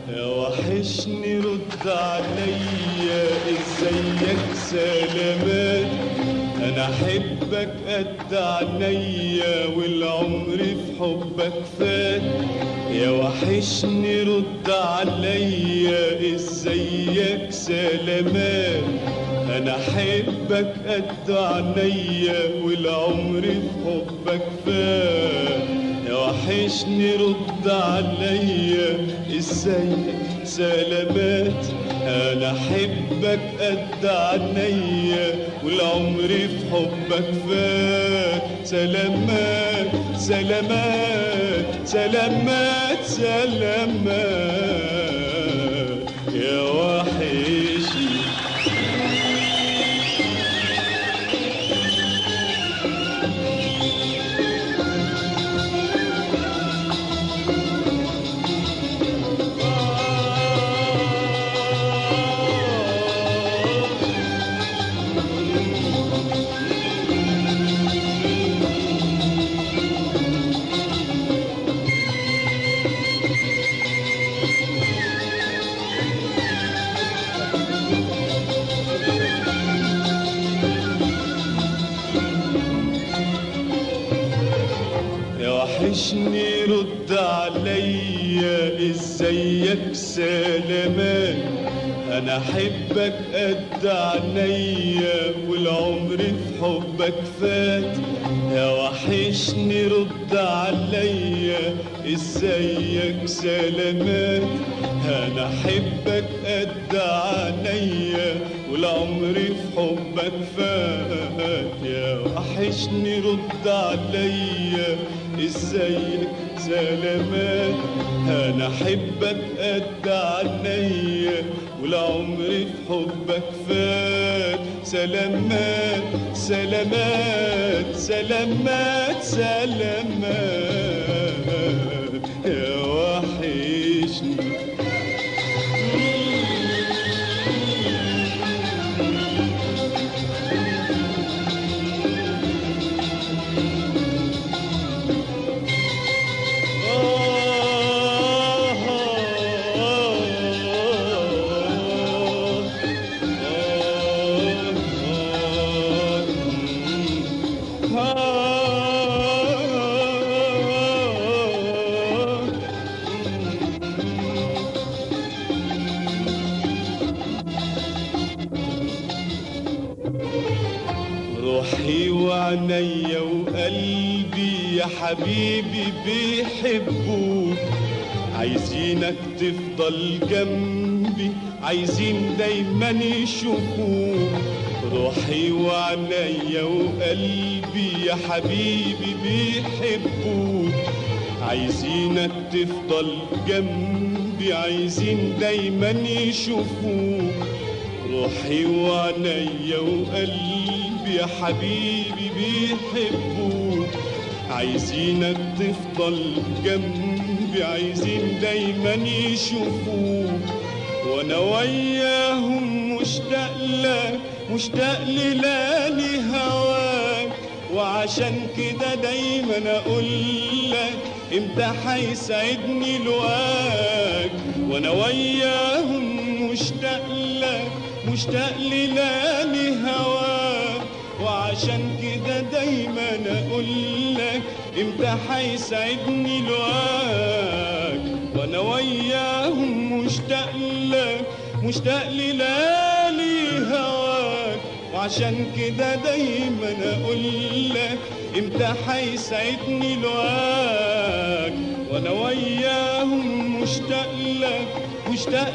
يا وحشني رد عليا ازيك سلامات انا احبك قد عينيا والعمر في حبك فات يا وحشني رد عليا ازيك سلامات انا احبك قد عينيا والعمر في حبك فات يا وحشني رد عليا ازيك سلامات انا احبك قد عينيا والعمر في حبك فات سلامات سلامات سلامات سلامات يا وحشني يا وحشني رد عليا ازيك سلامات انا احبك قد عينيا والعمر في حبك فات يا وحشني رد عليا ازيك سلامات انا احبك قد عينيا والعمر في حبك فات يا وحشني رد عليا ازيك سلامات انا احبك قد عينيا والعمر في حبك فات سلامات سلامات سلامات سلامات يا وحشني روحي وعينيا وقلبي يا حبيبي بيحبوك عايزينك تفضل جنبي عايزين دايما يشوفوك روحي وعينيا وقلبي يا حبيبي بيحبوك عايزينك تفضل جنبي عايزين دايما يشوفوك روحي وعينيا وقلبي يا حبيبي بيحبوك عايزينك تفضل جنبي عايزين دايما يشوفوك وانا وياهم مشتاق لك مشتاق للالي هواك وعشان كده دايما اقول لك امتى هيسعدني لواك وانا وياهم مشتاق لك مشتاق للالي هواك وعشان كده دايما اقول لك امتى هيسعدني لواك وانا وياهم مشتاق لك مشتاق للالي هواك وعشان كده دايما اقول لك امتى هيسعدني لواك وانا وياهم مشتاق لك مشتاق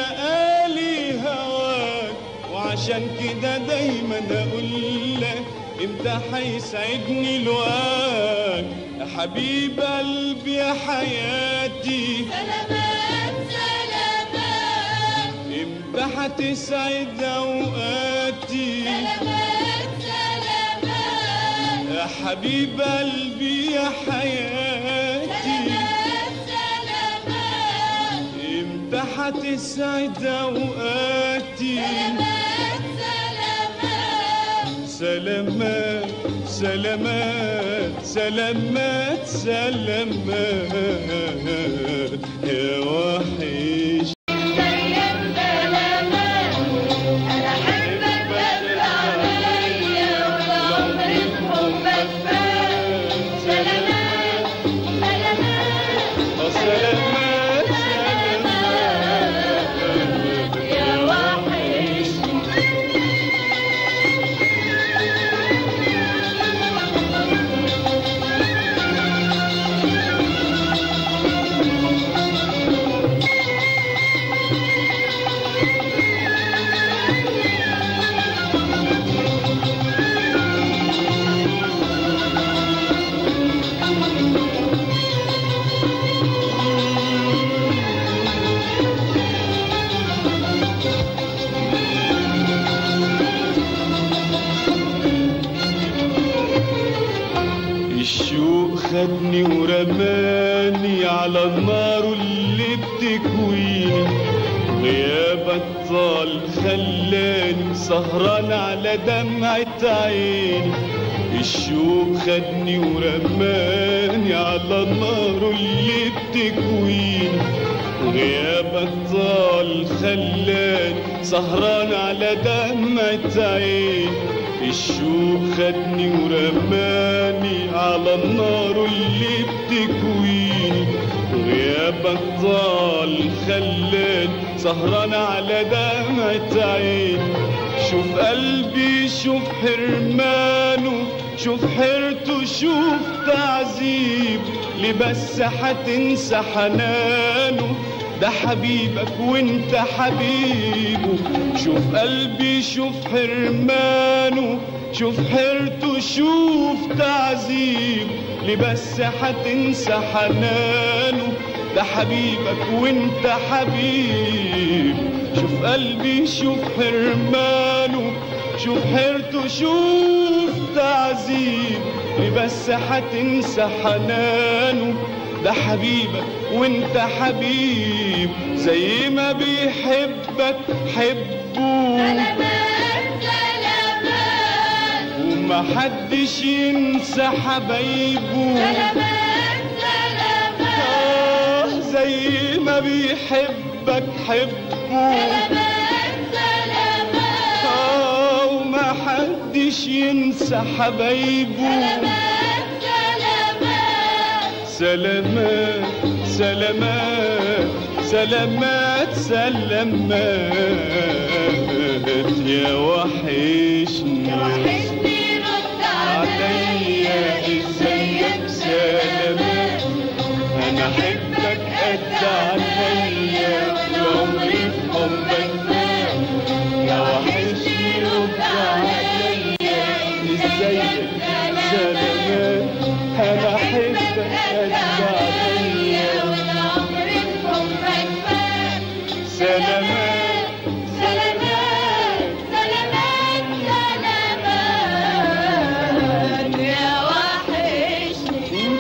للالي هواك وعشان كده دايما اقول لك امتى هيسعدني لواك يا حبيب قلبي يا حياتي سلامات سلامات امتى هتسعد اوقاتي سلامات سلامات يا حبيب قلبي يا حياتي سلامات سلامات امتى هتسعد اوقاتي سلامات سلامات سلامات سلامات سلامات يا وحشني خدني ورماني على النار اللي بتكويني غيابك طال خلاني سهران على دمعة عيني الشوق خدني ورماني على النار اللي بتكويني غيابك طال خلاني سهران على دمعة عيني الشوق خدني ورماني على النار اللي بتكويني غيابك طال خلاني سهران على دمعة عيني شوف قلبي شوف حرمانه شوف حيرته شوف تعذيب ليه بس هتنسى حنانه ده حبيبك وانت حبيبه شوف قلبي شوف حرمانه شوف حيرته شوف تعذيب ليه بس هتنسى حنانه ده حبيبك وانت حبيب شوف قلبي شوف حرمانه شوف حيرته شوف تعذيب ليه بس هتنسى حنانه ده حبيبك وانت حبيب زي ما بيحبك حبه سلامات سلامات ومحدش ينسى حبايبه سلامات سلامات آه زي ما بيحبك حبه سلامات سلامات آه ومحدش ينسى حبايبه سلامات سلامات سلامات سلامات سلامات يا وحشني وحشني رد عليا ازيك سلامات انا احبك قد عليا وعمري في حبك فات يا وحشني رد عليا ازيك سلامات انا احبك قد عليا والعمر في حبك فات سلامات سلامات سلامات سلامات يا وحشني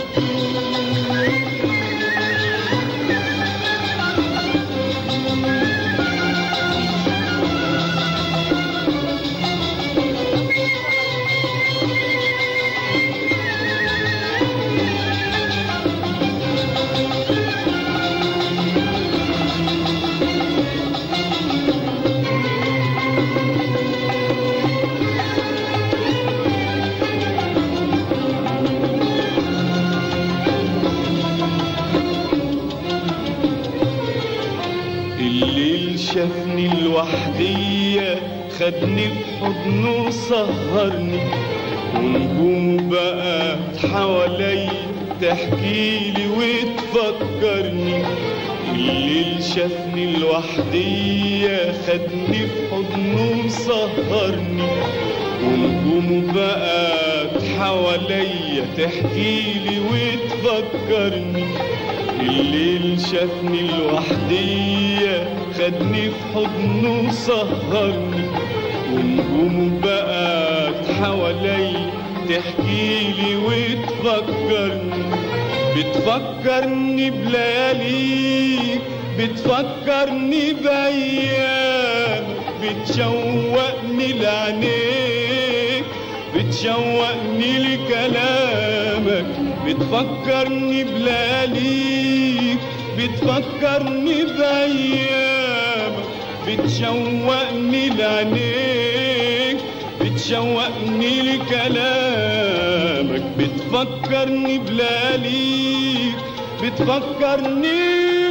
الليل شافني لوحدية خدني في حضنه وسهرني ونجوم بقت حواليا تحكيلي وتفكرني الليل شافني لوحدية خدني في حضنه وسهرني ونجوم بقت حواليا تحكيلي وتفكرني الليل شافني لوحدية خدني في حضنه وسهرني ونجوم بقت حواليا تحكيلي وتفكرني بتفكرني بلياليك بتفكرني بأيام بتشوقني لعينيك بتشوقني لكلامك بتفكرني بلياليك بتفكرني بأيامك بتشوقني لعينيك بتشوقني لكلامك بتفكرني بلياليك بتفكرني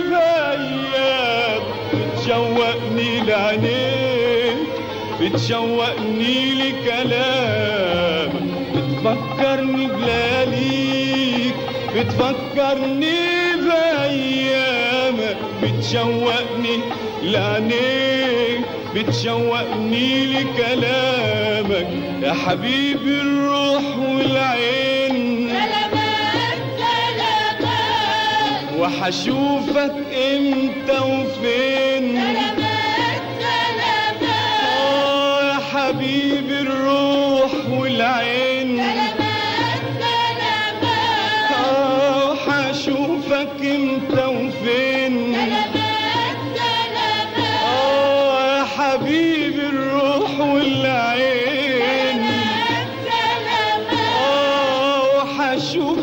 بأيام بتشوقني لعينيك بتشوقني لكلامك بتفكرني بلياليك بتفكرني بأيامك بتشوقني لعينيك بتشوقني لكلامك يا حبيبي الروح والعين سلامات سلامات وحشوفك امتى وفين سلامات سلامات اه يا حبيبي الروح والعين سلامات سلامات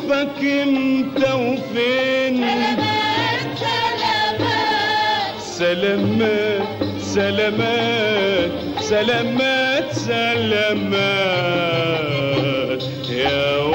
اشوفك امتى وفين سلامات سلامات سلامات سلامات سلامات يا